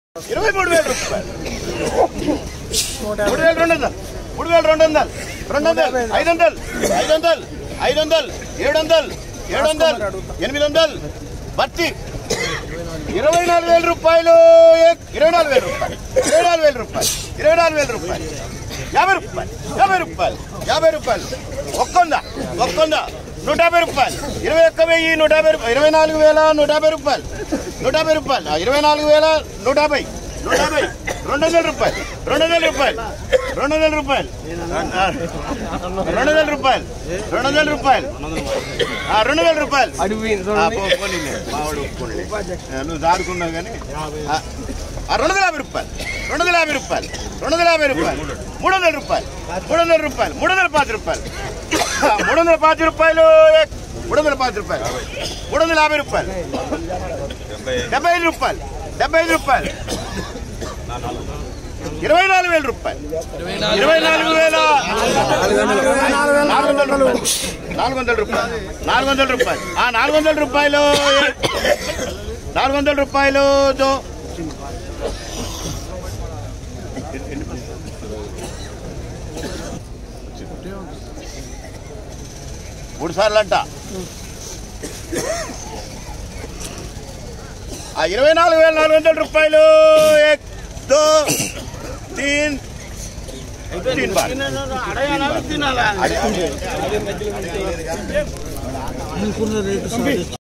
ఇరవై మూడు వేల రూపాయలు మూడు వేల రెండు వందలు మూడు వేల రెండు వందలు రెండు వందలు ఐదు వందలు ఐదు వందలు ఐదు వందలు ఏడు వందలు ఏడు వందలు ఎనిమిది వందలు బత్తి ఇరవై నాలుగు వేల రూపాయలు ఇరవై నాలుగు వేల రూపాయలు ఇరవై నాలుగు వేల రూపాయలు ఇరవై నాలుగు వేల రూపాయలు యాభై రూపాయలు యాభై రూపాయలు యాభై రూపాయలు ఒక్కొందా ఒక్కొందా నూట యాభై రూపాయలు ఇరవై ఒక్క వెయ్యి నూట యాభై రూపాయలు ఇరవై నాలుగు వేల నూట యాభై రూపాయలు నూట యాభై రూపాయలు ఆ, ఇరవై నాలుగు వేల నూట యాభై నూట యాభై రెండు వందల రూపాయలు రెండు వందల రూపాయలు రెండు వందల రూపాయలు ఆ, రెండు వందల రూపాయలు రెండు వందల రూపాయలు ఆ, రెండు వందల రూపాయలు ఆ, పో- పోనీలే. మావాడు ఒప్పుకోనులే. ఆ, నువ్వు దాడుకున్నావు కానీ ఆ, ఆ, రెండు వందల యాభై రూపాయలు రెండు వందల యాభై రూపాయలు రెండు వందల యాభై రూపాయలు మూడు వందల రూపాయలు మూడు వందల రూపాయలు మూడు వందల పాతి రూపాయలు ఆ, మూడు వందల పాతి రూపాయలు ఏ, మూడు వందల పాతి రూపాయలు మూడు వందల యాభై రూపాయలు డెబ్బై ఐదు రూపాయలు డెబ్బై ఐదు రూపాయలు ఇరవై నాలుగు వేల రూపాయలు ఇరవై నాలుగు వేల నాలుగు వందల రూపాయలు నాలుగు వందల రూపాయలు నాలుగు వందల రూపాయలు ఆ నాలుగు వందల రూపాయలు నాలుగు వందల రూపాయలు దో మూడు సార్లు అంట ఆ ఇరవై నాలుగు వేల నాలుగు వందల రూపాయలు ఏక్ దో తీన్ తీన్ బార్ తినాలా అదే, అదే. అనుకున్న రేటు సాధిస్తాం